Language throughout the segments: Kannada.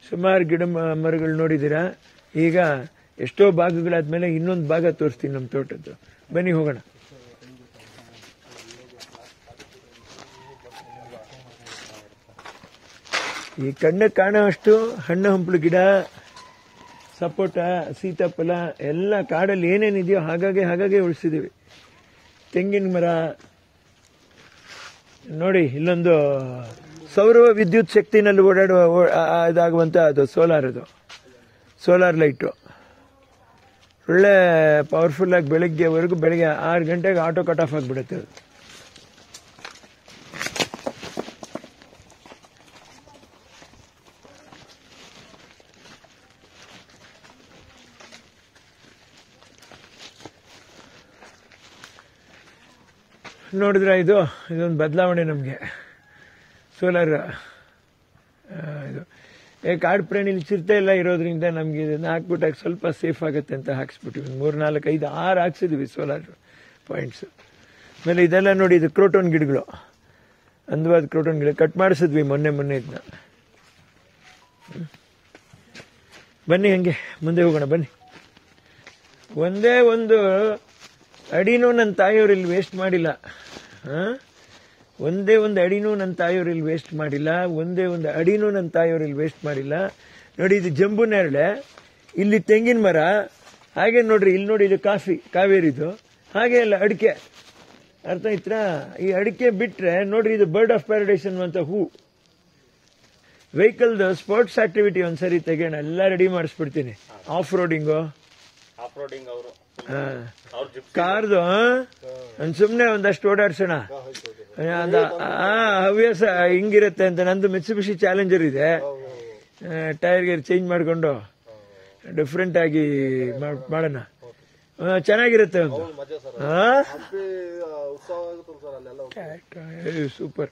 ಸುಮಾರು ಗಿಡ ಮ- ಮರಗಳು ನೋಡಿದ್ದೀರಾ ಈಗ ಎಷ್ಟೋ ಭಾಗಗಳಾದ್ಮೇಲೆ ಇನ್ನೊಂದು ಭಾಗ ತೋರಿಸ್ತೀನಿ ನಮ್ಮ ತೋಟದ್ದು ಬನ್ನಿ ಹೋಗೋಣ ಈ ಕಣ್ಣಿಗೆ ಕಾಣೋಷ್ಟು ಹಣ್ಣು ಹಂಪಲು ಗಿಡ ಸಪೋಟ ಸೀತಾಫಲ ಎಲ್ಲ ಕಾಡಲ್ಲಿ ಏನೇನಿದೆಯೋ ಹಾಗಾಗಿ ಹಾಗಾಗಿ ಉಳಿಸಿದೀವಿ ತೆಂಗಿನ ಮರ ನೋಡಿ ಇಲ್ಲೊಂದು ಸೌರ ವಿದ್ಯುತ್ ಶಕ್ತಿನಲ್ಲಿ ಓಡಾಡುವ ಓ- ಆ- ಆ- ಇದಾಗುವಂತ ಅದು ಸೋಲಾರ್ ಅದು ಸೋಲಾರ್ ಲೈಟು ಒಳ್ಳೆ ಪವರ್ಫುಲ್ ಆಗಿ ಬೆಳಿಗ್ಗೆವರೆಗೂ ಬೆಳಿಗ್ಗೆ ಆರು ಗಂಟೆಗೆ ಆಟೋ ಕಟ್ ಆಫ್ ಆಗಿಬಿಡುತ್ತೆ ಅದು ನೋಡಿದ್ರೆ ಇದು ಇದೊಂದು ಬದಲಾವಣೆ ನಮಗೆ ಸೋಲಾರ್ ಇದು ಏ ಕಾಡು ಪ್ರಾಣಿಲಿ ಚಿರತೆ ಎಲ್ಲ ಇರೋದ್ರಿಂದ ನಮಗೆ ಇದನ್ನ ಹಾಕ್ಬಿಟ್ಟಾಗ ಸ್ವಲ್ಪ ಸೇಫ್ ಆಗುತ್ತೆ ಅಂತ ಹಾಕ್ಸ್ಬಿಟ್ಟಿವಿ ಒಂದು ಮೂರು ನಾಲ್ಕು ಐದು ಆರು ಹಾಕ್ಸಿದ್ವಿ ಸೋಲಾರ್ ಪಾಯಿಂಟ್ಸ್ ಆಮೇಲೆ ಇದೆಲ್ಲ ನೋಡಿ ಇದು ಕ್ರೋಟೋನ್ ಗಿಡಗಳು ಅಂದವಾದ ಕ್ರೋಟೋನ್ ಗಿಡ ಕಟ್ ಮಾಡಿಸಿದ್ವಿ ಮೊನ್ನೆ ಮೊನ್ನೆ ಇದನ್ನ ಬನ್ನಿ ಹಂಗೆ ಮುಂದೆ ಹೋಗೋಣ ಬನ್ನಿ ಒಂದೇ ಒಂದು ಅಡಿನೂ ನನ್ನ ತಾಯಿಯವ್ರು ಇಲ್ಲಿ ವೇಸ್ಟ್ ಮಾಡಿಲ್ಲ ಆ? ಒಂದೇ ಒಂದು ಅಡಿನೂ ನನ್ನ ತಾಯಿಯವ್ರು ಇಲ್ಲಿ ವೇಸ್ಟ್ ಮಾಡಿಲ್ಲ ಒಂದೇ ಒಂದು ಅಡಿನೂ ನನ್ನ ತಾಯಿಯವ್ರು ಇಲ್ಲಿ ವೇಸ್ಟ್ ಮಾಡಿಲ್ಲ ನೋಡಿ ಇದು ಜಂಬು ನೇರಳೆ ಇಲ್ಲಿ ತೆಂಗಿನ ಮರ ಹಾಗೆ ನೋಡ್ರಿ ಇಲ್ಲಿ ನೋಡಿ ಇದು ಕಾಫಿ ಕಾವೇರಿದು ಹಾಗೆ ಅಲ್ಲ ಅಡಿಕೆ ಅರ್ಥ ಆಯ್ತಾ ಈ ಅಡಿಕೆ ಬಿಟ್ರೆ ನೋಡ್ರಿ ಇದು ಬರ್ಡ್ ಆಫ್ ಪ್ಯಾರಡೈಸ್ ಅನ್ನುವಂಥ ಹೂ ವೆಹಿಕಲ್ದು ಸ್ಪೋರ್ಟ್ಸ್ ಆಕ್ಟಿವಿಟಿ ಒಂದ್ಸರಿ ತೆಗೋಣ ಎಲ್ಲ ರೆಡಿ ಮಾಡಿಸ್ಬಿಡ್ತೀನಿ ಆಫ್ ರೋಡಿಂಗು ಆಫ್ ರೋಡಿಂಗ್ ಅವರು ಹಾ ಅವ್ರ ಜಿಪ್ ಕಾರ್ದು ಒಂದ್ ಸುಮ್ನೆ ಒಂದಷ್ಟು ಓಡಾಡ್ಸೋಣ ಅದ ಆ ಹವ್ಯಾಸ ಹಿಂಗಿರುತ್ತೆ ಅಂತ ನಂದು ಮಿತ್ಸುಬಿಷಿ ಚಾಲೆಂಜರ್ ಇದೆ ಟೈರ್ ಗೇರ್ ಚೇಂಜ್ ಮಾಡ್ಕೊಂಡು ಡಿಫ್ರೆಂಟ್ ಆಗಿ ಮಾಡ್- ಮಾಡೋಣ ಆ, ಚೆನ್ನಾಗಿರುತ್ತೆ ಒಂದು ಮಜಾ ಸರ್ ಹಾ ಹಂಪಿ ಆ, ಉತ್ಸವ ಆಗುತ್ತಲ್ಲ ಸರ್ ಅಲ್ಲೆಲ್ಲ ಸೂಪರ್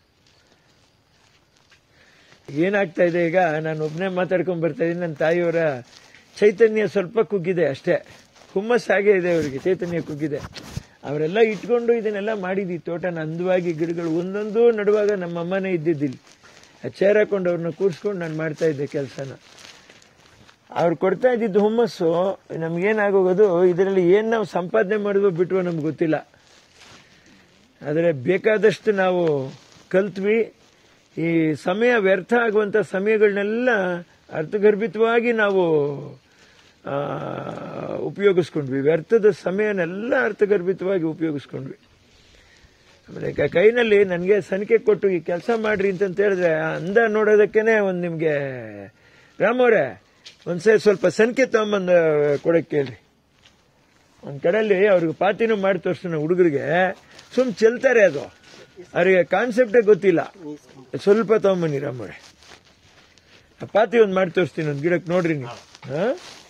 ಏನಾಗ್ತಾ ಇದೆ ಈಗ ನಾನು ಒಬ್ಬನೇ ಮಾತಾಡ್ಕೊಂಡ್ ಬರ್ತಾ ಇದ್ದೀನಿ ನನ್ನ ತಾಯಿಯವರ ಚೈತನ್ಯ ಸ್ವಲ್ಪ ಕುಗ್ಗಿದೆ ಅಷ್ಟೇ ಹುಮ್ಮಸ್ ಹಾಗೆ ಇದೆ ಅವರಿಗೆ ಚೈತನ್ಯ ಕುಗ್ಗಿದೆ ಅವರೆಲ್ಲ ಇಟ್ಕೊಂಡು ಇದನ್ನೆಲ್ಲ ಮಾಡಿದ್ವಿ ತೋಟನ ಅಂದವಾಗಿ ಗಿಡಗಳು ಒಂದೊಂದು ನಡುವಾಗ ನಮ್ಮ ಅಮ್ಮನೇ ಇದ್ದಿದ್ದಿಲ್ಲ ಚೇರ್ ಹಾಕೊಂಡು ಅವ್ರನ್ನ ಕೂರಿಸ್ಕೊಂಡು ನಾನು ಮಾಡ್ತಾ ಇದ್ದೆ ಕೆಲಸನ ಅವ್ರು ಕೊಡ್ತಾ ಇದ್ದಿದ್ದು ಹುಮ್ಮಸ್ಸು ನಮ್ಗೇನಾಗೋಗೋದು ಇದರಲ್ಲಿ ಏನ್ ನಾವು ಸಂಪಾದನೆ ಮಾಡಿದ್ವೋ ಬಿಟ್ವೋ ನಮ್ಗೆ ಗೊತ್ತಿಲ್ಲ ಆದರೆ ಬೇಕಾದಷ್ಟು ನಾವು ಕಲ್ತ್ವಿ ಈ ಸಮಯ ವ್ಯರ್ಥ ಆಗುವಂತ ಸಮಯಗಳನ್ನೆಲ್ಲ ಅರ್ಥಗರ್ಭಿತವಾಗಿ ನಾವು ಆ, ಉಪಯೋಗಿಸ್ಕೊಂಡ್ವಿ ವ್ಯರ್ಥದ ಸಮಯನೆಲ್ಲ ಅರ್ಥಗರ್ಭಿತವಾಗಿ ಉಪಯೋಗಿಸ್ಕೊಂಡ್ವಿ ಆಮೇಲೆ ಕ- ಕೈನಲ್ಲಿ ನನಗೆ ಸನಿಕೆ ಕೊಟ್ಟು ಈ ಕೆಲಸ ಮಾಡ್ರಿ ಅಂತಂತ ಹೇಳಿದ್ರೆ ಆ ಅಂದ ನೋಡೋದಕ್ಕೇನೆ ಒಂದು ನಿಮಗೆ ರಾಮವ್ರೆ ಒಂದ್ಸರಿ ಸ್ವಲ್ಪ ಸನಿಕೆ ತಗೊಂಬಂದು ಕೊಡಕ್ಕೆ ಕೇಳ್ರಿ ಒಂದ್ ಕಡೆಯಲ್ಲಿ ಅವ್ರಿಗೆ ಪಾತಿನೂ ಮಾಡಿ ತೋರಿಸ್ತಾನೆ ಹುಡುಗರಿಗೆ ಸುಮ್ ಚೆಲ್ತಾರೆ ಅದು ಅವ್ರಿಗೆ ಕಾನ್ಸೆಪ್ಟೇ ಗೊತ್ತಿಲ್ಲ ಸ್ವಲ್ಪ ತಗೊಂಬನ್ನಿ ರಾಮವ್ರೆ ಆ ಪಾತಿ ಒಂದು ಮಾಡಿ ತೋರಿಸ್ತೀನಿ ಒಂದು ಗಿಡಕ್ಕೆ ನೋಡ್ರಿ ನೀವು ಹಾ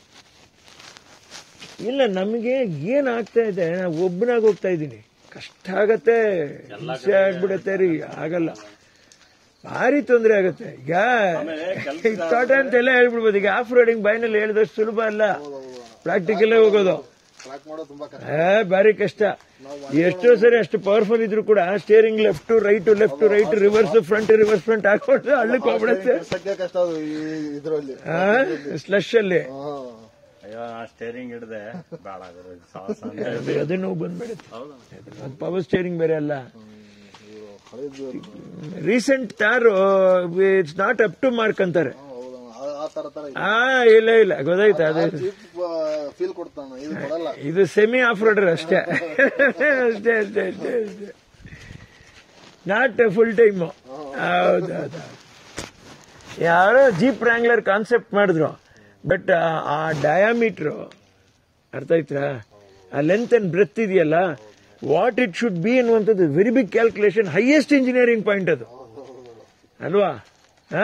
ಇಲ್ಲ ನಮಗೆ ಏನ್ ಆಗ್ತಾ ಇದೆ ನಾವು ಒಬ್ಬನಾಗ ಹೋಗ್ತಾ ಇದ್ದೀನಿ ಕಷ್ಟ ಆಗತ್ತೆ ಹಿಂಸೆ ಆಗ್ಬಿಡತ್ತೆ ರೀ ಆಗಲ್ಲ ಭಾರಿ ತೊಂದರೆ ಆಗತ್ತೆ ಈಗ ಈ ತೋಟ ಅಂತೆಲ್ಲ ಹೇಳ್ಬಿಡ್ಬೋದು ಈಗ ಆಫ್ ರೋಡಿಂಗ್ ಬೈನಲ್ಲಿ ಹೇಳಿದಷ್ಟು ಸುಲಭ ಅಲ್ಲ ಪ್ರಾಕ್ಟಿಕಲ್ಲೇ ಹೋಗೋದು ಟ್ರ್ಯಾಕ್ ಮಾಡೋದು ತುಂಬಾ ಕಷ್ಟ ಏ ಭಾರಿ ಕಷ್ಟ ಎಷ್ಟೋ ಸರಿ ಅಷ್ಟು ಪವರ್ಫುಲ್ ಇದ್ರು ಕೂಡ steering left right left right reverse front reverse front ಹಾಕೊಂಡು ಹಳ್ಳಕ್ಕೆ ಹೋಗ್ಬಿಡುತ್ತೆ ಕೆಲ್ಸಕ್ಕೆ ಕಷ್ಟ ಅದು ಈ ಇದ್ರಲ್ಲಿ ಸ್ಲಶ್ ಅಲ್ಲಿ ಹಾ. ಅಯ್ಯೋ ನಾ ಸ್ಟೇರಿಂಗ್ ಹಿಡ್ದೆ ಬೇಡ ಗುರು, ಇದು ಸಾಹಸ ಅಂತ. ಅದು- ಅದು ನೋವು ಬಂದ್ಬಿಡುತ್ತೆ ಹೌದಾ ಪವರ್ ಸ್ಟೇರಿಂಗ್ ಬೇರೆ ಅಲ್ಲ ಇದು ಹಳೇದು ರೀಸೆಂಟ್ ತಾರು it's not up to mark ಅಂತಾರೆ ಹೌದು ಆ- ಆ ತರ ತರ ಆ ಇಲ್ಲ ಇಲ್ಲ ಗೊತ್ತಾಯ್ತಾ ಅದು ಚೀಪ್ ಫೀಲ್ ಕೊಡ್ತಾನ ಇದು ಕೊಡಲ್ಲ ಇದು ಸೆಮಿ ಆಫ್ ರೋಡರ್ ಅಷ್ಟೇ ಅಷ್ಟೇ ಅಷ್ಟೇ ಅಷ್ಟೇ ಅಷ್ಟೇ ನಾಟ್ ಫುಲ್ ಟೈಮ್ ಹೌದೌದು ಯಾರೋ ಜೀಪ್ ರ್ಯಾಂಗ್ಲರ್ ಕಾನ್ಸೆಪ್ಟ್ ಮಾಡಿದ್ರು ಬಟ್ ಆ ಡಯಾಮೀಟ್ರು ಅರ್ಥ ಆಯ್ತಾ ಆ ಲೆಂತ್ ಅಂಡ್ ಬ್ರೆತ್ ಇದೆಯಲ್ಲ ವಾಟ್ ಇಟ್ ಶುಡ್ ಬಿ ಅನ್ನುವಂಥದ್ದು very big calculation highest engineering point ಅದು ಅಲ್ವಾ ಹಾ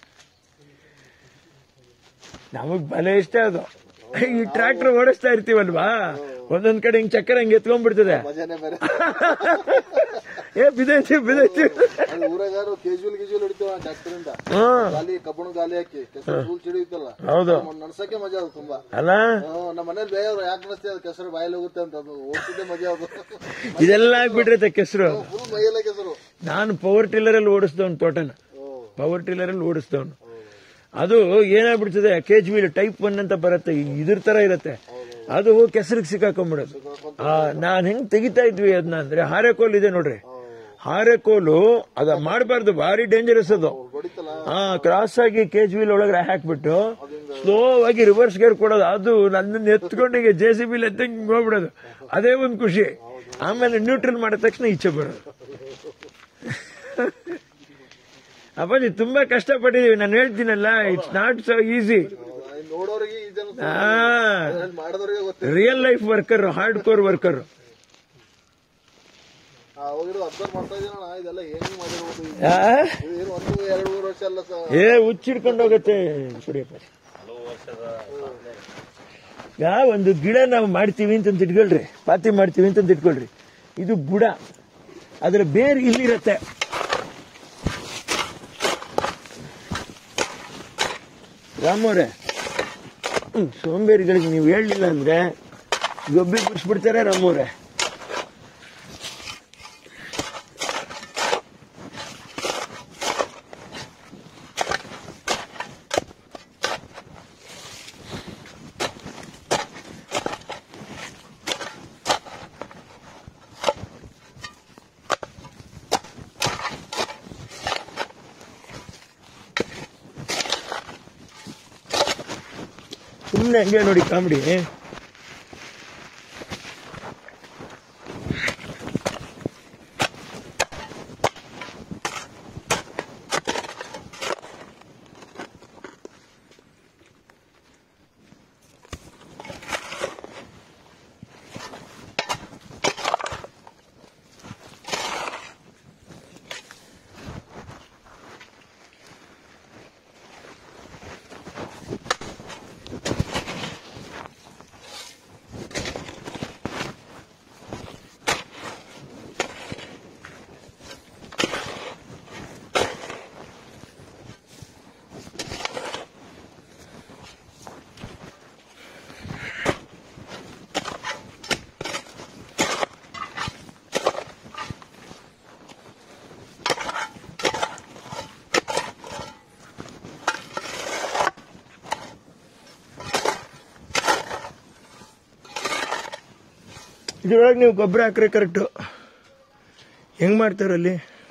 ನಮಗ್ ಬಲೆ ಇಷ್ಟ ಅದು ಈ ಟ್ರ್ಯಾಕ್ಟರ್ ಓಡಿಸ್ತಾ ಇರ್ತೀವಲ್ವಾ ಒಂದೊಂದ್ ಕಡೆ ಹಿಂಗ್ ಚಕ್ಕರ್ ಹಂಗೆ ಎತ್ಕೊಂಡ್ಬಿಡ್ತದೆ ಮಜಾನೇ ಬೇರೆ ಏ ಬಿದೈತಿ ಬಿದೈತಿ ಅದು ಊರಾಗಾರು ಕೇಜುವಲ್ ಗಿಜುವಲ್ ಹಿಡಿತೀವ ಟ್ರ್ಯಾಕ್ಟರ್ ಇಂದ ಹ್ಮ್ ಗಾಲಿ ಕಬ್ಬಣ ಗಾಲಿ ಹಾಕಿ ಕೆಸರು ಫುಲ್ ಚಿಡಿಯುತ್ತಲ್ಲ ಹೌದು ನಡ್ಸಕ್ಕೆ ಮಜಾ ಅದು ತುಂಬಾ ಅಲ್ಲ ಹ್ಮ್, ನಮ್ಮ ಮನೇಲಿ ಬೇಯವ್ರು ಯಾಕೆ ನಡೆಸ್ತೀವಿ ಅದು ಕೆಸರು ಬಾಯಲ್ಲಿ ಹೋಗುತ್ತೆ ಅಂತ ಅದು ಓಡಿಸಿದ್ದೆ ಮಜಾ ಅದು ಇದೆಲ್ಲ ಆಗ್ಬಿಟ್ರೈತೆ ಕೆಸರು ಫುಲ್ ಮೈಯೆಲ್ಲ ಕೆಸರು ನಾನು ಪವರ್ ಟಿಲ್ಲರ್ ಅಲ್ಲಿ ಓಡಿಸ್ದವನು ತೋಟನ ಓ ಪವರ್ ಟಿಲ್ಲರ್ ಅಲ್ಲಿ ಓಡಿಸ್ದವನು ಅದು ಏನಾಗ್ಬಿಡ್ತದೆ ಕೇಜ್ ವೀಲ್ ಟೈಪ್ ಒನ್ ಅಂತ ಬರುತ್ತೆ ಈ ಇದ್ರ ತರ ಇರುತ್ತೆ ಅದು ಕೆಸರಿಗೆ ಸಿಕ್ಕಾಕೊಂಡ್ಬಿಡೋದು ನಾನು ಹೆಂಗ್ ತೆಗಿತಾ ಇದ್ವಿ ಅದನ್ನ ಅಂದ್ರೆ ಹಾರೆಕೋಲ್ ಇದೆ ನೋಡ್ರಿ ಹಾರೆಕೋಲು ಅದ ಮಾಡಬಾರ್ದು ಭಾರಿ ಡೇಂಜರಸ್ ಅದು ಹೊಡಿತಲ್ಲ ಹಾ ಕ್ರಾಸ್ ಆಗಿ ಕೇಜ್ ವೀಲ್ ಒಳಗಡೆ ಹಾಕ್ಬಿಟ್ಟು ಸ್ಲೋ ಆಗಿ ರಿವರ್ಸ್ ಗೇರ್ ಕೊಡೋದು ಅದು ನನ್ನನ್ನು ಎತ್ಕೊಂಡಿಗೆ ಜೆ ಸಿ ಬಿಲ್ ಎತ್ತಂಗ್ ಹೋಗ್ಬಿಡೋದು ಅದೇ ಒಂದು ಖುಷಿ ಆಮೇಲೆ ನ್ಯೂಟ್ರಲ್ ಮಾಡಿದ ತಕ್ಷಣ ಈಚೆ ಬರೋದು ಅಪ್ಪಾಜಿ ತುಂಬಾ ಕಷ್ಟಪಟ್ಟಿದೀವಿ ನಾನು ಹೇಳ್ತೀನಲ್ಲ it's not so easy in ನೋಡೋರಿಗೆ ಇದನ್ನು ಆ ಮಾಡಿದವ್ರಿಗೆ ಗೊತ್ತಿಲ್ಲ real life worker hard core worker ಅವಾಗಿರೋ ಅಬ್ಸರ್ವ್ ಮಾಡ್ತಾ ಇದೀನಣ್ಣ ಇದೆಲ್ಲ ಹೆಂಗ್ ಮಾಡಿರ್ಬೋದು ಇದು ಇದು ಏನು ಒಂದು ಎರಡು ಮೂರು ವರ್ಷ ಅಲ್ಲ ಸರ್ ಏ ಹುಚ್ಚಿಡ್ಕೊಂಡು ಹೋಗತ್ತೆ ಸುಡಿಯಪ್ಪ ಹಲವು ವರ್ಷದ ಈಗ ಒಂದು ಗಿಡ ನಾವು ಮಾಡ್ತೀವಿ ಅಂತ ಇಟ್ಕೊಳ್ರಿ ಪಾತಿ ಮಾಡ್ತೀವಿ ಅಂತ ಇಟ್ಕೊಳ್ರಿ ಇದು ಬುಡ ಅದರ ಬೇರ್ ಇಲ್ಲಿರತ್ತೆ ರಾಮವ್ರೆ ಹ್ಮ್, ಸೋಂಬೇರಿಗಳಿಗೆ ನೀವು ಹೇಳಲಿಲ್ಲ ಅಂದ್ರೆ ಗೊಬ್ಬಿ ಬಿಡಿಸ್ಬಿಡ್ತಾರೆ ರಾಮವ್ರೆ ಸುಮ್ಮನೆ ಹಂಗೆ ನೋಡಿ ಕಾಮಿಡಿ ಇದ್ರೊಳಗೆ ನೀವು ಗೊಬ್ಬರ ಹಾಕ್ರೆ ಕರೆಕ್ಟು ಹೆಂಗ್ ಮಾಡ್ತಾರಲ್ಲಿ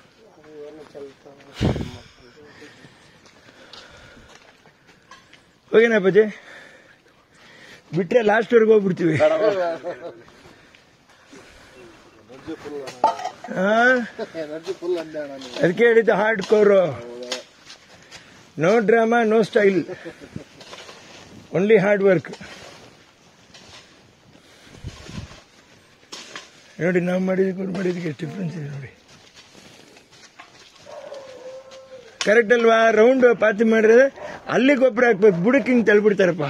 ಹೋಗೇನಾ ಅಪ್ಪಾಜಿ ಬಿಟ್ರೆ ಲಾಸ್ಟ್ ವರ್ಗೆ ಹೋಗ್ಬಿಡ್ತೀವಿ ಎನರ್ಜಿ ಫುಲ್ ಹಾ ಎನರ್ಜಿ ಫುಲ್ ಅಂದೆ ಅಣ್ಣ ನೀವು ಅದಕ್ಕೆ ಹೇಳಿದ್ದು hard core no drama no style only hard work ನೋಡಿ ನಾವು ಮಾಡಿದಕ್ಕೆ ಅವ್ರು ಮಾಡಿದಕ್ಕೆ ಎಷ್ಟು ಡಿಫ್ರೆನ್ಸ್ ಇದೆ ನೋಡಿ ಕರೆಕ್ಟ್ ಅಲ್ವಾ ರೌಂಡ್ ಪಾತಿ ಮಾಡಿದ್ರೆ ಅಲ್ಲಿ ಗೊಬ್ಬರ ಹಾಕ್ಬೇಕು ಬುಡಕ್ಕೆ ಹಿಂಗೆ ತಳ್ಬಿಡ್ತಾರಪ್ಪ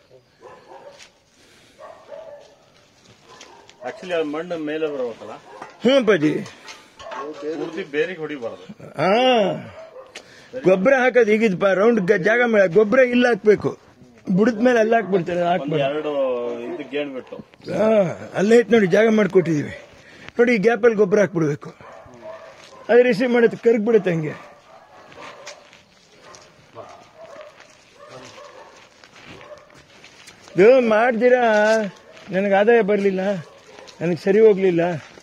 ಆಕ್ಚುಲಿ ಅದು ಮಣ್ಣು ಮೇಲೆ ಬರಬೇಕಲ್ಲ ಹ್ಞೂ ಅಪ್ಪಾಜಿ ಪೂರ್ತಿ ಬೇರಿಗೆ ಹೊಡಿಬಾರ್ದು ಹಾ ಗೊಬ್ಬರ ಹಾಕೋದು ಈಗಿದ್ಪ ರೌಂಡ್ ಜಾಗ ಮೇಲೆ ಗೊಬ್ಬರ ಇಲ್ಲ ಹಾಕ್ಬೇಕು ಬುಡದ ಮೇಲೆ ಎಲ್ಲ ಹಾಕ್ಬಿಡ್ತಾರೆ ಒಂದು ಹಾಕ್ಬೇಕು ಎರಡು ಇದು ಗೇಣ್ ಬಿಟ್ಟು ಹಾ ಅಲ್ಲೇ ಐತೆ ನೋಡಿ ಜಾಗ ಮಾಡ್ಕೊಟ್ಟಿದೀವಿ ನೋಡಿ ಈ ಗ್ಯಾಪಲ್ಲಿ ಗೊಬ್ಬರ ಹಾಕ್ಬಿಡ್ಬೇಕು ಅದು ರಿಸೀವ್ ಮಾಡುತ್ತೆ ಕರ್ಗ್ ಬಿಡುತ್ತೆ ಹಂಗೆ ಇದು ಮಾಡ್ದಿರಾ ನನಗೆ ಆದಾಯ ಬರಲಿಲ್ಲ ನನಗೆ ಸರಿ ಹೋಗ್ಲಿಲ್ಲ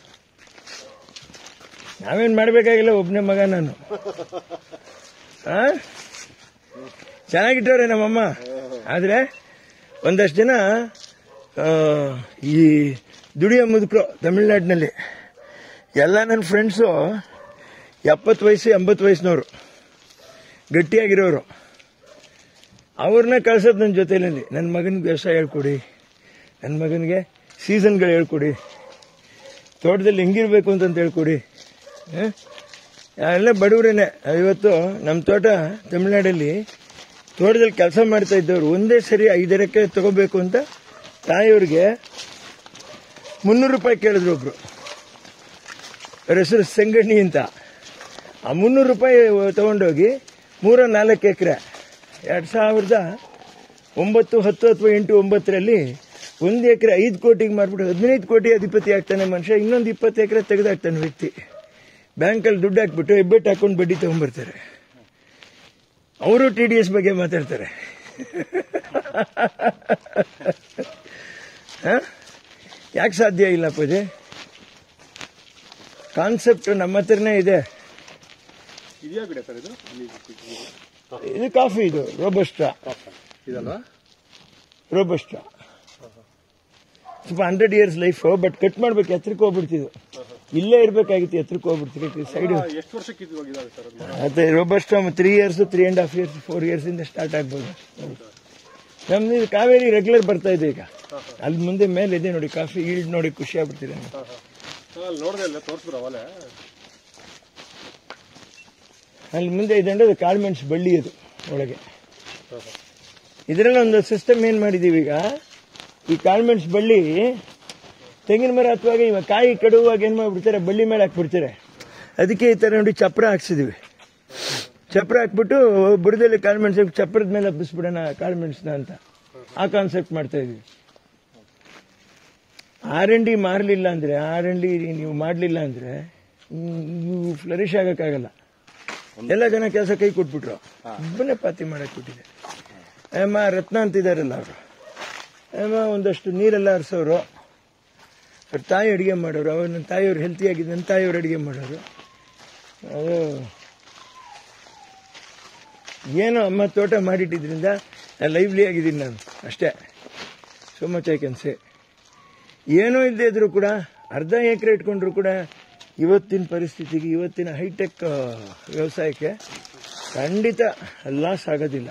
ನಾವೇನ್ ಮಾಡ್ಬೇಕಾಗಿಲ್ಲ ಒಬ್ಬನೇ ಮಗ ನಾನು ಆ ಚೆನ್ನಾಗಿಟ್ಟವ್ರೆ ನಮ್ಮಮ್ಮ ಆದ್ರೆ ಒಂದಷ್ಟು ಜನ ಆ, ಈ ದುಡಿಯೋ ಮುದುಕರು ತಮಿಳ್ನಾಡಿನಲ್ಲಿ ಎಲ್ಲ ನನ್ನ ಫ್ರೆಂಡ್ಸು ಎಪ್ಪತ್ತು ವಯಸ್ಸು ಎಂಬತ್ತು ವಯಸ್ಸಿನವರು ಗಟ್ಟಿಯಾಗಿರೋರು ಅವ್ರನ್ನ ಕಳ್ಸೋದು ನನ್ನ ಜೊತೆಯಲ್ಲಿ ನನ್ನ ಮಗನಿಗೆ ವ್ಯವಸಾಯ ಹೇಳ್ಕೊಡಿ ನನ್ನ ಮಗನಿಗೆ ಸೀಸನ್ಗಳು ಹೇಳ್ಕೊಡಿ ತೋಟದಲ್ಲಿ ಹೆಂಗಿರ್ಬೇಕು ಅಂತಂತ ಹೇಳ್ಕೊಡಿ ಆ? ಎಲ್ಲ ಬಡವರೇನೆ ಇವತ್ತು ನಮ್ಮ ತೋಟ ತಮಿಳ್ನಾಡಲ್ಲಿ ತೋಟದಲ್ಲಿ ಕೆಲಸ ಮಾಡ್ತಾ ಇದ್ದವ್ರು ಒಂದೇ ಸರಿ ಐದರಕ್ಕೆ ತಗೋಬೇಕು ಅಂತ ತಾಯಿಯವ್ರಿಗೆ ಮುನ್ನೂರು ರೂಪಾಯಿ ಕೇಳಿದ್ರು ಒಬ್ರು ಅವ್ರ ಹೆಸರು ಸಂಗಣ್ಣಿ ಅಂತ ಆ ಮುನ್ನೂರು ರೂಪಾಯಿ ತಗೊಂಡೋಗಿ ಮೂರ ನಾಲ್ಕು ಎಕರೆ ಎರಡು ಸಾವಿರದ ಒಂಬತ್ತು ಹತ್ತು ಅಥವಾ ಎಂಟು ಒಂಬತ್ತರಲ್ಲಿ ಒಂದು ಎಕರೆ ಐದು ಕೋಟಿಗೆ ಮಾರ್ಬಿಟ್ಟು ಹದಿನೈದು ಕೋಟಿ ಅಧಿಪತಿ ಆಗ್ತಾನೆ ಮನುಷ್ಯ ಇನ್ನೊಂದು ಇಪ್ಪತ್ತು ಎಕರೆ ತೆಗೆದಾಕ್ತಾನೆ ವ್ಯಕ್ತಿ ಬ್ಯಾಂಕಲ್ಲಿ ದುಡ್ಡು ಹಾಕ್ಬಿಟ್ಟು ಹೆಬ್ಬೆಟ್ಟು ಹಾಕೊಂಡು ಬಡ್ಡಿ ತಗೊಂಡ್ಬರ್ತಾರೆ ಅವರು ಟಿ ಡಿ ಎಸ್ ಬಗ್ಗೆ ಮಾತಾಡ್ತಾರೆ ಯಾಕೆ ಸಾಧ್ಯ ಇಲ್ಲ ಪೂಜೆ ಕಾನ್ಸೆಪ್ಟ್ ನಮ್ಮ ಹತ್ರನೇ ಇದೆ ಇದೆಯಾ ಗಿಡ ಸರ್ ಇದು ಇದು ಕಾಫಿ ಇದು ರೋಬಸ್ಟಾ ಇದಲ್ವಾ ರೋಬಸ್ಟಾ ಸ್ವಲ್ಪ hundred years life but cut ಮಾಡ್ಬೇಕು ಎತ್ತರಕ್ಕೆ ಹೋಗ್ಬಿಡ್ತಿದ್ದು ಇಲ್ಲೇ ಇರ್ಬೇಕಾಗಿತ್ತು ಎತ್ತರಕ್ಕೆ ಹೋಗ್ಬಿಡ್ತೀವಿ ಸೈಡ್ ಎಷ್ಟು ವರ್ಷಕ್ಕೆ ಇದು ಇದಾವೆ ಸರ್ ಅದು ಮತ್ತೆ robusta three years three and half years four years ಇಂದ ಸ್ಟಾರ್ಟ್ ಆಗ್ಬೋದು ನಮ್ದು ಇದು ಕಾವೇರಿ ರೆಗ್ಯುಲರ್ ಬರ್ತಾ ಇದೆ ಈಗ ಅಲ್ಲಿ ಮುಂದೆ ಮೇಲೆ ಇದೆ ನೋಡಿ ಕಾಫಿ ಈಲ್ಡ್ ನೋಡಿ ಖುಷಿ ಆಗ್ಬಿಡ್ತಿದೆ ನಂಗೆ. ಅಲ್ಲಿ ನೋಡಿದೆ ಅಲ್ಲ ತೋರಿಸಿದ್ರು ಅವಲೇ ಅಲ್ಲಿ ಮುಂದೆ ಇದೆ ಅಂದ್ರೆ ಅದು ಕಾಳ್ಮೆಣ್ಸ್ ಬಳ್ಳಿ ಅದು ಒಳಗೆ ಇದರಲ್ಲಿ ಒಂದು ಸಿಸ್ಟಮ್ ಏನ್ ಮಾಡಿದೀವಿ ಈಗ ಈ ಕಾಳ್ಮೆಣ್ಸ್ ಬಳ್ಳಿ ತೆಂಗಿನ ಮರ ಹತ್ತುವಾಗ ಇವಾಗ ಕಾಯಿ ಕೆಡುವಾಗ ಏನ್ ಮಾಡ್ಬಿಡ್ತಾರೆ ಬಳ್ಳಿ ಮೇಲೆ ಹಾಕ್ಬಿಡ್ತಾರೆ ಅದಕ್ಕೆ ಈ ತರ ನೋಡಿ ಚಪ್ರ ಹಾಕ್ಸಿದೀವಿ ಚಪ್ರ ಹಾಕ್ಬಿಟ್ಟು ಬುಡದಲ್ಲಿ ಕಾಳ್ಮೆಣ್ಸು ಚಪ್ರದ ಮೇಲೆ ಹಬ್ಬಿಸ್ಬಿಡೋಣ ಕಾಳ್ಮೆಣ್ಸನ್ನ ಅಂತ ಆ ಕಾನ್ಸೆಪ್ಟ್ ಮಾಡ್ತಾ ಇದೀವಿ ಆರ್ ಎನ್ ಡಿ ಮಾರಲಿಲ್ಲ ಅಂದ್ರೆ ಆರ್ ಎನ್ ಡಿ ನೀವು ಮಾಡಲಿಲ್ಲ ಅಂದ್ರೆ ಹ್ಮ್, ನೀವು ಫ್ಲರಿಶ್ ಆಗಕ್ಕಾಗಲ್ಲ ಎಲ್ಲ ಜನ ಕೆಲಸ ಕೈ ಕೊಟ್ಬಿಟ್ರು ಒಬ್ಬನೇ ಪಾತಿ ಮಾಡಕ್ ಬಿಟ್ಟಿದೆ ಅಮ್ಮ ರತ್ನ ಅಂತಿದಾರಲ್ಲ ಅವರು ಅಮ್ಮ ಒಂದಷ್ಟು ನೀರೆಲ್ಲ ಹರಿಸೋರು ಅವ್ರ ತಾಯಿ ಅಡುಗೆ ಮಾಡೋರು ಅವ್ರ ನನ್ನ ತಾಯಿಯವ್ರು ಹೆಲ್ತಿ ಆಗಿದೆ ನನ್ನ ತಾಯಿಯವ್ರು ಅಡುಗೆ ಮಾಡೋರು ಅದು ಏನೋ ಅಮ್ಮ ತೋಟ ಮಾಡಿಟ್ಟಿದ್ರಿಂದ ಲೈವ್ಲಿ ಆಗಿದ್ದೀನಿ ನಾನು ಅಷ್ಟೇ so much I can say ಏನೂ ಇಲ್ಲದೆ ಇದ್ರು ಕೂಡ ಅರ್ಧ ಎಕರೆ ಇಟ್ಕೊಂಡ್ರು ಕೂಡ ಇವತ್ತಿನ ಪರಿಸ್ಥಿತಿಗೆ ಇವತ್ತಿನ ಹೈಟೆಕ್ ವ್ಯವಸಾಯಕ್ಕೆ ಖಂಡಿತ ಲಾಸ್ ಆಗೋದಿಲ್ಲ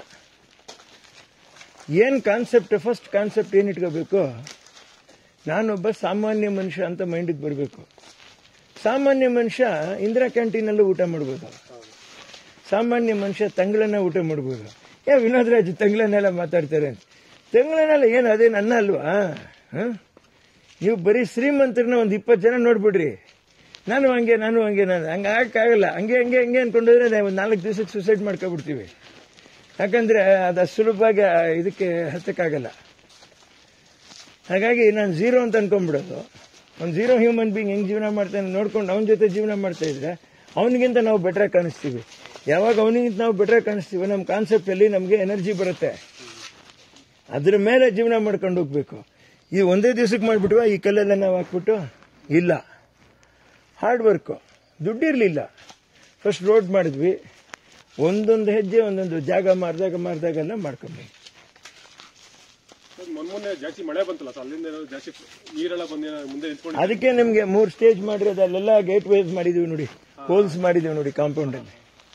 ಏನು ಕಾನ್ಸೆಪ್ಟ್ ಫಸ್ಟ್ ಕಾನ್ಸೆಪ್ಟ್ ಏನು ಇಟ್ಕೋಬೇಕು ನಾನೊಬ್ಬ ಸಾಮಾನ್ಯ ಮನುಷ್ಯ ಅಂತ ಮೈಂಡಿಗೆ ಬರಬೇಕು ಸಾಮಾನ್ಯ ಮನುಷ್ಯ ಇಂದಿರಾ ಕ್ಯಾಂಟೀನಲ್ಲೂ ಊಟ ಮಾಡ್ಬೋದು ಸಾಮಾನ್ಯ ಮನುಷ್ಯ ತಂಗಳನ್ನ ಊಟ ಮಾಡ್ಬೋದು ಏ ವಿನೋದ್ ರಾಜ್ ತಂಗಳನ್ನೆಲ್ಲ ಮಾತಾಡ್ತಾರೆ ಅಂತ ತಂಗಳನ್ನೆಲ್ಲ ಏನು ಅದೇನು ಅನ್ನ ಅಲ್ವಾ ಹ? ನೀವು ಬರೀ ಶ್ರೀಮಂತರನ್ನ ಒಂದು ಇಪ್ಪತ್ತು ಜನ ನೋಡ್ಬಿಡ್ರಿ ನಾನು ಹಂಗೆ ನಾನು ಹಂಗೆ ನಾನು ಹಂಗೆ ಆಗಕ್ಕಾಗಲ್ಲ ಹಂಗೆ ಹಂಗೆ ಹಂಗೆ ಅನ್ಕೊಂಡ್ರೆ ಒಂದು ನಾಲ್ಕು ದಿವಸಕ್ಕೆ ಸುಸೈಡ್ ಮಾಡ್ಕೊಬಿಡ್ತೀವಿ ಯಾಕಂದ್ರೆ ಅದು ಅಷ್ಟು ಸುಲಭವಾಗಿ ಆ ಇದಕ್ಕೆ ಹತ್ತಕ್ಕಾಗಲ್ಲ ಹಾಗಾಗಿ ನಾನು ಝೀರೋ ಅಂತ ಅನ್ಕೊಂಡ್ಬಿಡೋದು ಒಂದು ಝೀರೋ ಹ್ಯೂಮನ್ ಬೀಯಿಂಗ್ ಹೆಂಗ್ ಜೀವನ ಮಾಡ್ತಾನೆ ನೋಡ್ಕೊಂಡು ಅವನ ಜೊತೆ ಜೀವನ ಮಾಡ್ತಾ ಇದ್ರೆ ಅವನಿಗಿಂತ ನಾವು ಬೆಟ್ರ್ ಕಾಣಿಸ್ತೀವಿ ಯಾವಾಗ ಅವನಿಗಿಂತ ನಾವು ಬೆಟ್ರ್ ಕಾಣಿಸ್ತೀವಿ ನಮ್ಮ ಕಾನ್ಸೆಪ್ಟಲ್ಲಿ ನಮಗೆ ಎನರ್ಜಿ ಬರುತ್ತೆ ಅದ್ರ ಮೇಲೆ ಜೀವನ ಮಾಡ್ಕೊಂಡು ಹೋಗ್ಬೇಕು ಈ ಒಂದೇ ದಿವಸಕ್ಕೆ ಮಾಡಿಬಿಟ್ವಾ ಈ ಕಲ್ಲೆಲ್ಲ ನಾವು ಹಾಕ್ಬಿಟ್ಟು ಇಲ್ಲ ಹಾರ್ಡ್ ವರ್ಕು ದುಡ್ಡಿರಲಿಲ್ಲ ಫಸ್ಟ್ ರೋಡ್ ಮಾಡಿದ್ವಿ ಒಂದೊಂದು ಹೆಜ್ಜೆ ಒಂದೊಂದು ಜಾಗ ಮಾರಿದಾಗ ಮಾರಿದಾಗೆಲ್ಲ ಮಾಡ್ಕೊಂಡ್ವಿ ಮೊನ್ನೆ ಮೊನ್ನೆ ಜಾಸ್ತಿ ಮಳೆ ಬಂತಲ್ಲ ಸರ್ ಅಲ್ಲಿಂದ ಏನಾದ್ರು ಜಾಸ್ತಿ ನೀರೆಲ್ಲ ಬಂದು ಏನಾದ್ರು ಮುಂದೆ ನಿಂತ್ಕೊಂಡು ಅದಕ್ಕೆ ನಿಮಗೆ ಮೂರು ಸ್ಟೇಜ್ ಮಾಡಿರೋದು ಅಲ್ಲೆಲ್ಲ ಗೇಟ್ ವೇಸ್ ಮಾಡಿದೀವಿ ನೋಡಿ ಹೋಲ್ಸ್ ಮಾಡಿದೀವಿ ನೋಡಿ ಕಾಂಪೌಂಡ್ ಅಲ್ಲಿ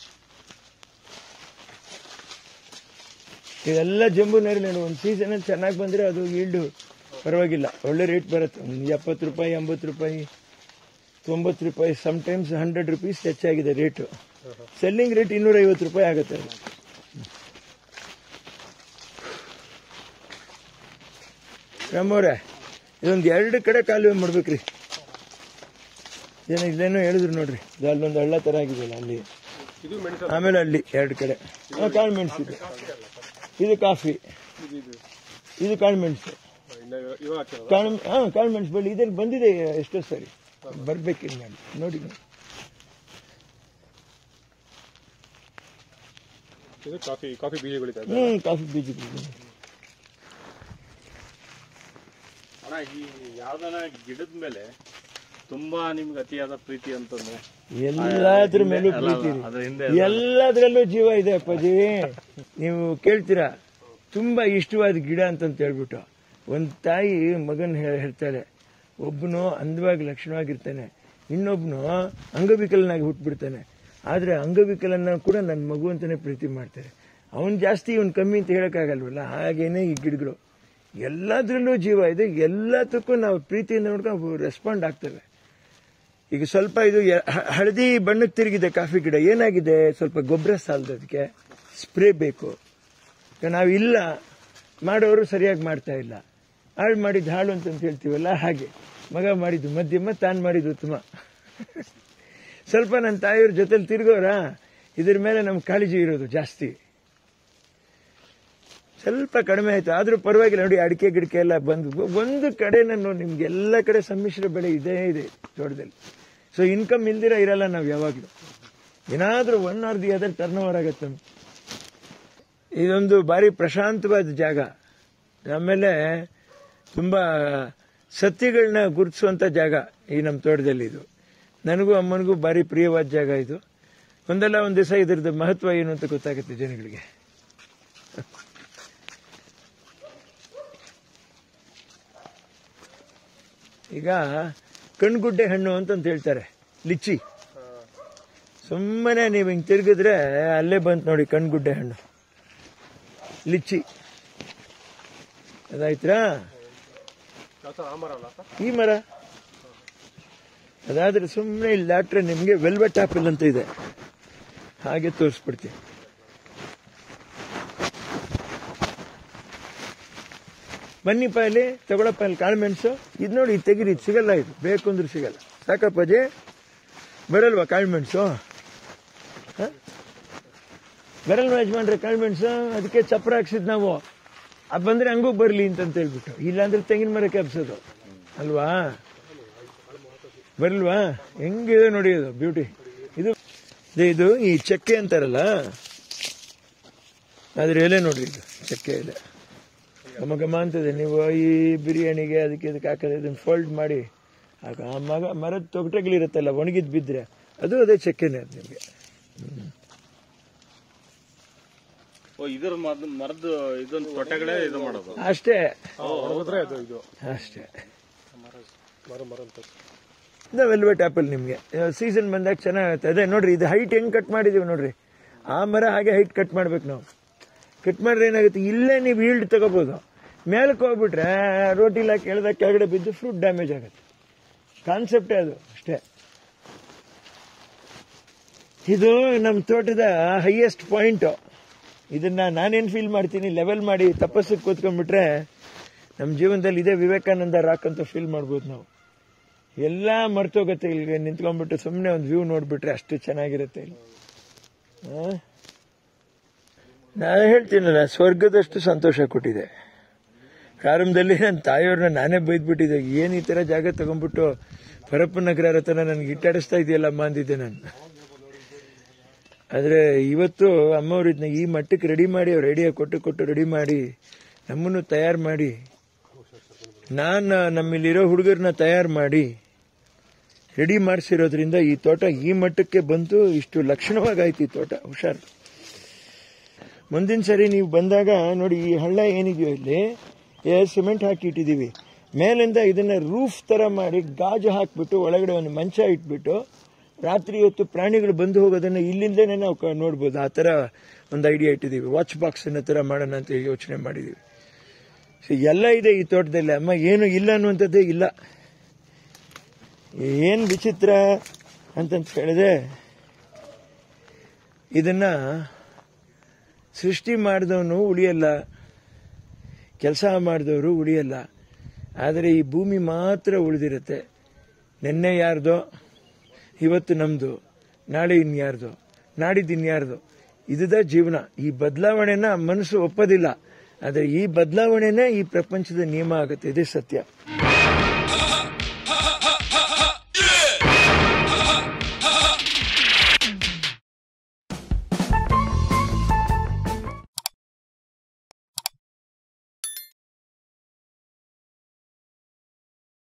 ಇದೆಲ್ಲ ಜಂಬು ನೇರಳೆ ಒಂದು ಸೀಸನ್ ಅಲ್ಲಿ ಚೆನ್ನಾಗಿ ಬಂದ್ರೆ ಅದು ಈಲ್ಡು ಪರವಾಗಿಲ್ಲ ಒಳ್ಳೆ ರೇಟ್ ಬರುತ್ತೆ ಒಂದು ಎಪ್ಪತ್ತು ರೂಪಾಯಿ ಎಂಬತ್ತು ರೂಪಾಯಿ ತೊಂಬತ್ತು ರೂಪಾಯಿ ಸಮ್ಟೈಮ್ಸ್ ಹಂಡ್ರೆಡ್ ರುಪೀಸ್ ಹೆಚ್ಚಾಗಿದೆ ರೇಟು ಸೆಲ್ಲಿಂಗ್ ರೇಟ್ ಇನ್ನೂರ ಐವತ್ತು ರೂಪಾಯಿ ಆಗುತ್ತೆ ಅದು ರಾಮವ್ರೆ ಇದೊಂದು ಎರಡು ಕಡೆ ಕಾಲುವೆ ಮಾಡ್ಬೇಕ್ರಿ ಏನೋ ಇಲ್ಲೇನೋ ಹೇಳಿದ್ರು ನೋಡ್ರಿ ಇದು ಅಲ್ಲೊಂದು ಹಳ್ಳ ತರ ಆಗಿದೆಯಲ್ಲ ಅಲ್ಲಿ ಇದು ಮೆಣಸು ಆಮೇಲೆ ಅಲ್ಲಿ ಎರಡು ಕಡೆ ಆ, ಕಾಳು ಮೆಣಸು ಇದೆ ಇದು ಕಾಫಿ ಇದು ಇದು ಇದು ಕಾಳು ಮೆಣಸು ಇನ್ನ ಇವಾಗ- ಇವಾಗ ಹಾಕ್ತಿರೋದು ಕಾಳು ಹಾ ಕಾಳು ಮೆಣಸು ಬಳ್ಳಿ ಇದ್ರಲ್ಲಿ ಬಂದಿದೆ ಎಷ್ಟೋ ಸರಿ ಬರ್ಬೇಕಿಲ್ಲ ನಾನು ನೋಡಿ ನೋಡಿ. ಇದು ಕಾಫಿ ಕಾಫಿ ಬೀಜಗಳಿದೆ ಹ್ಮ್ ಕಾಫಿ ಬೀಜಗಳು ಅಣ್ಣ ಈ ಯಾವ್ದನ ಗಿಡದ ಮೇಲೆ ತುಂಬಾ ನಿಮ್ಗೆ ಅತಿಯಾದ ಪ್ರೀತಿ ಅಂತಂದ್ರೆ ಎಲ್ಲಾದ್ರ ಮೇಲೂ ಅಲ್ಲ, ಅಲ್ಲ, ಪ್ರೀತಿ ಇದೆ. ಅದ್ರ ಹಿಂದೆ ಎಲ್ಲದ್ರಲ್ಲೂ ಜೀವ ಇದೆ ಅಪ್ಪಾಜಿ ನೀವು ಕೇಳ್ತೀರಾ ತುಂಬಾ ಇಷ್ಟವಾದ ಗಿಡ ಅಂತಂತ ಹೇಳ್ಬಿಟ್ಟು ಒಂದ್ ತಾಯಿ ಮಗನ್ ಹೇ- ಹೇಳ್ತಾಳೆ ಒಬ್ಬನು ಅಂದವಾಗಿ ಲಕ್ಷಣವಾಗಿರ್ತಾನೆ ಇನ್ನೊಬ್ನು ಅಂಗವಿಕಲನಾಗಿ ಹುಟ್ಬಿಡ್ತಾನೆ ಆದ್ರೆ ಅಂಗವಿಕಲನ್ನ ಕೂಡ ನನ್ನ ಮಗು ಅಂತಾನೆ ಪ್ರೀತಿ ಮಾಡ್ತಾರೆ ಅವನ್ ಜಾಸ್ತಿ ಇವನ್ ಕಮ್ಮಿ ಅಂತ ಹೇಳಕ್ಕಾಗಲ್ವಲ್ಲ ಹಾಗೇನೆ ಈ ಗಿಡಗಳು ಎಲ್ಲದ್ರಲ್ಲೂ ಜೀವ ಇದೆ ಎಲ್ಲದಕ್ಕೂ ನಾವು ಪ್ರೀತಿಯಿಂದ ನೋಡ್ಕೊಂಡು ರೆಸ್ಪಾಂಡ್ ಆಗ್ತೇವೆ ಈಗ ಸ್ವಲ್ಪ ಇದು ಯ- ಹ- ಹಳದಿ ಬಣ್ಣಕ್ಕೆ ತಿರುಗಿದೆ ಕಾಫಿ ಗಿಡ ಏನಾಗಿದೆ ಸ್ವಲ್ಪ ಗೊಬ್ಬರ ಸಾಲದು ಅದಕ್ಕೆ ಸ್ಪ್ರೇ ಬೇಕು ಈಗ ನಾವು ಇಲ್ಲ ಮಾಡೋರು ಸರಿಯಾಗಿ ಮಾಡ್ತಾ ಇಲ್ಲ ಹಾಳು ಮಾಡಿದ್ದು ಹಾಳು ಅಂತ ಹೇಳ್ತೀವಲ್ಲ ಹಾಗೆ ಮಗ ಮಾಡಿದ್ದು ಮಧ್ಯಮ ತಾನು ಮಾಡಿದ್ದು ಉತ್ತಮ ಸ್ವಲ್ಪ ನನ್ನ ತಾಯಿಯವ್ರ ಜೊತೆಲಿ ತಿರ್ಗೋರ ಇದ್ರ ಮೇಲೆ ನಮ್ಗೆ ಕಾಳಜಿ ಇರೋದು ಜಾಸ್ತಿ ಸ್ವಲ್ಪ ಕಡಿಮೆ ಆಯ್ತು ಆದ್ರೂ ಪರವಾಗಿಲ್ಲ ನೋಡಿ ಅಡಿಕೆ ಗಿಡಕೆ ಎಲ್ಲ ಬಂದು ಒಂದು ಕಡೆ ನಾನು ನಿಮ್ಗೆ ಎಲ್ಲ ಕಡೆ ಸಮ್ಮಿಶ್ರ ಬೆಳೆ ಇದೇ ಇದೆ ತೋಟದಲ್ಲಿ ಸೊ ಇನ್ಕಮ್ ಇಲ್ದಿರ ಇರಲ್ಲ ನಾವು ಯಾವಾಗಲೂ ಏನಾದ್ರೂ one or the other turn over ಆಗತ್ತೆ ಇದೊಂದು ಭಾರಿ ಪ್ರಶಾಂತವಾದ ಜಾಗ ಆಮೇಲೆ ತುಂಬಾ ಸತ್ಯಗಳನ್ನ ಗುರುತಿಸುವಂತ ಜಾಗ ಈ ನಮ್ಮ ತೋಟದಲ್ಲಿ ಇದು ನನಗೂ ಅಮ್ಮನಿಗೂ ಭಾರಿ ಪ್ರಿಯವಾದ ಜಾಗ ಇದು ಒಂದಲ್ಲ ಒಂದು ದಿವಸ ಇದ್ರದ್ದು ಮಹತ್ವ ಏನು ಅಂತ ಗೊತ್ತಾಗುತ್ತೆ ಜನಗಳಿಗೆ ಈಗ ಕಣ್ಗುಡ್ಡೆ ಹಣ್ಣು ಅಂತಂತ ಹೇಳ್ತಾರೆ ಲಿಚ್ಚಿ ಸುಮ್ಮನೆ ನೀವು ಹಿಂಗೆ ತಿರುಗಿದ್ರೆ ಅಲ್ಲೇ ಬಂತು ನೋಡಿ ಕಣ್ಗುಡ್ಡೆ ಹಣ್ಣು ಲಿಚ್ಚಿ ಅದಾಯ್ತಾ ಈ ಮರ ಅದಾದ್ರೆ ಸುಮ್ಮನೆ ಇಲ್ಲಿ ದಾಟ್ರೆ ನಿಮಗೆ ವೆಲ್ವೆಟ್ ಆಪಲ್ ಅಂತ ಇದೆ ಹಾಗೆ ತೋರಿಸ್ಬಿಡ್ತೀನಿ ಬನ್ನಿಪ್ಪ ಇಲ್ಲಿ ತಗೊಳಪ್ಪ ಇಲ್ಲಿ ಕಾಳುಮೆಣಸು ಇದು ನೋಡಿ ಇದು ತೆಗೀರಿ ಇದು ಸಿಗಲ್ಲ ಇದು ಬೇಕು ಅಂದ್ರೆ ಸಿಗಲ್ಲ ಸಾಕಪ್ಪಾಜಿ ಬರಲ್ವಾ ಕಾಳುಮೆಣಸು ಹ? ಬರಲ್ವಾ ಯಜಮಾನ್ರೆ ಕಾಳುಮೆಣಸು ಅದಕ್ಕೆ ಚಪ್ರ ಹಾಕ್ಸಿದ್ ನಾವು ಅದು ಬಂದ್ರೆ ಹಂಗೂ ಬರ್ಲಿ ಅಂತಂತ ಹೇಳ್ಬಿಟ್ಟು ಇಲ್ಲಾಂದ್ರೆ ತೆಂಗಿನ ಮರಕ್ಕೆ ಹಬ್ಸೋದು ಅಲ್ವಾ ಬರಲ್ವಾ ಹೆಂಗಿದೆ ನೋಡಿ ಅದು ಬ್ಯೂಟಿ ಇದು ಇದು- ಇದು ಈ ಚಕ್ಕೆ ಅಂತಾರಲ್ಲ ಅದ್ರ ಎಲೆ ನೋಡ್ರಿ ಇದು ಚಕ್ಕೆ ಎಲೆ ಘಮ ಘಮ ಅಂತದೆ ನೀವು ಈ ಬಿರಿಯಾನಿಗೆ ಅದಕ್ಕೆ ಇದಕ್ಕೆ ಹಾಕಿದ್ರೆ ಇದನ್ನ ಫೋಲ್ಡ್ ಮಾಡಿ ಆಗ ಆ ಮಗ ಮರದ ತೊಗಟೆಗಳಿರುತ್ತಲ್ಲ ಒಣಗಿದ್ ಬಿದ್ರೆ ಅದು ಅದೇ ಚಕ್ಕೆನೆ ಅದು ನಿಮಗೆ ಓ ಇದ್ರ ಮದ್- ಮರದ ಇದೊಂದು ತೊಟ್ಟೆಗಳೇ ಇದು ಮಾಡೋದು ಅಷ್ಟೇ ಅದು ಇದು ಅಷ್ಟೇ ಮರ ಮರ ಅಂತ ವೆಲ್ವೆಟ್ ಆಪಲ್ ನಿಮಗೆ ಸೀಸನ್ ಬಂದಾಗ ಚೆನ್ನಾಗುತ್ತೆ ಅದೇ ನೋಡ್ರಿ ಇದು ಹೈಟ್ ಹೆಂಗ್ ಕಟ್ ಮಾಡಿದೀವಿ ನೋಡ್ರಿ ಆ ಮರ ಹಾಗೆ ಹೈಟ್ ಕಟ್ ಮಾಡ್ಬೇಕು ನಾವು ಕಟ್ ಮಾಡಿದ್ರೆ ಏನಾಗುತ್ತೆ ಇಲ್ಲೇ ನೀವು ಈಲ್ಡ್ ತಗೋಬಹುದು ಮೇಲಕ್ಕೆ ಹೋಗ್ಬಿಟ್ರೆ ರೋಟಿಲ್ಲ ಕೆಳದಾಗ ಕೆಳಗಡೆ ಬಿದ್ದು ಫ್ರೂಟ್ ಡ್ಯಾಮೇಜ್ ಆಗುತ್ತೆ ಕಾನ್ಸೆಪ್ಟೇ ಅದು ಅಷ್ಟೇ ಇದು ನಮ್ಮ ತೋಟದ ಹೈಯೆಸ್ಟ್ ಪಾಯಿಂಟ್ ಇದನ್ನ ನಾನೇನ್ ಫೀಲ್ ಮಾಡ್ತೀನಿ ಲೆವೆಲ್ ಮಾಡಿ ತಪಸ್ಸಿಗೆ ಕೂತ್ಕೊಂಡ್ಬಿಟ್ರೆ ನಮ್ಮ ಜೀವನದಲ್ಲಿ ಇದೇ ವಿವೇಕಾನಂದ ರಾಕ್ ಅಂತ ಫೀಲ್ ಮಾಡ್ಬೋದು ನಾವು ಎಲ್ಲ ಮರ್ತೋಗತ್ತೆ ಇಲ್ಲಿಗೆ ನಿಂತ್ಕೊಂಡ್ಬಿಟ್ಟು ಸುಮ್ಮನೆ ಒಂದು ವ್ಯೂ ನೋಡ್ಬಿಟ್ರೆ ಅಷ್ಟು ಚೆನ್ನಾಗಿರುತ್ತೆ ಇಲ್ಲಿ ಆ? ನಾನು ಹೇಳ್ತೀನಲ್ಲ ಸ್ವರ್ಗದಷ್ಟು ಸಂತೋಷ ಕೊಟ್ಟಿದೆ ಪ್ರಾರಂಭದಲ್ಲಿ ನನ್ನ ತಾಯಿಯವ್ರನ್ನ ನಾನೇ ಬೈದ್ಬಿಟ್ಟಿದ್ದೆ ಏನ್ ಈ ತರ ಜಾಗ ತಗೊಂಡ್ಬಿಟ್ಟು ಪರಪ್ಪ ನಗರ ಹತ್ರ ನನ್ಗೆ ಇಟ್ಟಾಡಿಸ್ತಾ ಇದೆಯಲ್ಲಮ್ಮ ಅಂದಿದ್ದೆ ನಾನು ಆದ್ರೆ ಇವತ್ತು ಅಮ್ಮವ್ರು ಇದನ್ನ ಈ ಮಟ್ಟಕ್ಕೆ ರೆಡಿ ಮಾಡಿ ಅವ್ರು ರೆಡಿಯಾಗಿ ಕೊಟ್ಟು ಕೊಟ್ಟು ರೆಡಿ ಮಾಡಿ ನಮ್ಮನ್ನು ತಯಾರು ಮಾಡಿ ನಾನು ನಮ್ಮಲ್ಲಿರೋ ಹುಡುಗರನ್ನ ತಯಾರು ಮಾಡಿ ರೆಡಿ ಮಾಡಿಸಿರೋದ್ರಿಂದ ಈ ತೋಟ ಈ ಮಟ್ಟಕ್ಕೆ ಬಂತು ಇಷ್ಟು ಲಕ್ಷಣವಾಗಾಯ್ತು ಈ ತೋಟ ಹುಷಾರು ಮುಂದಿನ ಸರಿ ನೀವು ಬಂದಾಗ ನೋಡಿ ಈ ಹಳ್ಳ ಏನಿದೆಯೋ ಇಲ್ಲಿ ಏ ಸಿಮೆಂಟ್ ಹಾಕಿ ಇಟ್ಟಿದ್ದೀವಿ ಮೇಲಿಂದ ಇದನ್ನ ರೂಫ್ ತರ ಮಾಡಿ ಗಾಜು ಹಾಕ್ಬಿಟ್ಟು ಒಳಗಡೆ ಒಂದು ಮಂಚ ಇಟ್ಬಿಟ್ಟು ರಾತ್ರಿ ಹೊತ್ತು ಪ್ರಾಣಿಗಳು ಬಂದು ಹೋಗೋದನ್ನ ಇಲ್ಲಿಂದನೇ ನಾವು ಕ- ನೋಡ್ಬೋದು ಆ ತರ ಒಂದು ಐಡಿಯಾ ಇಟ್ಟಿದ್ದೀವಿ ವಾಚ್ ಬಾಕ್ಸ್ ಅನ್ನೋ ತರ ಮಾಡೋಣ ಅಂತ ಯೋಚನೆ ಮಾಡಿದ್ದೀವಿ ಸೊ ಎಲ್ಲ ಇದೆ ಈ ತೋಟದಲ್ಲಿ ಅಮ್ಮ ಏನು ಇಲ್ಲ ಅನ್ನುವಂಥದ್ದೇ ಇಲ್ಲ ಏನ್ ವಿಚಿತ್ರ ಅಂತಂತ ಹೇಳಿದ್ರೆ ಇದನ್ನ ಸೃಷ್ಟಿ ಮಾಡಿದವನು ಉಳಿಯಲ್ಲ ಕೆಲಸ ಮಾಡಿದವರು ಉಳಿಯಲ್ಲ ಆದರೆ ಈ ಭೂಮಿ ಮಾತ್ರ ಉಳಿದಿರುತ್ತೆ ನಿನ್ನೆ ಯಾರ್ದೋ ಇವತ್ತು ನಮ್ದು ನಾಳೆ ಇನ್ಯಾರ್ದು ನಾಡಿದ್ದು ಇನ್ಯಾರ್ದು ಇದುದ ಜೀವನ ಈ ಬದಲಾವಣೆನ ಮನಸ್ಸು ಒಪ್ಪೋದಿಲ್ಲ ಆದರೆ ಈ ಬದಲಾವಣೆನೇ ಈ ಪ್ರಪಂಚದ ನಿಯಮ ಆಗುತ್ತೆ ಇದೇ ಸತ್ಯ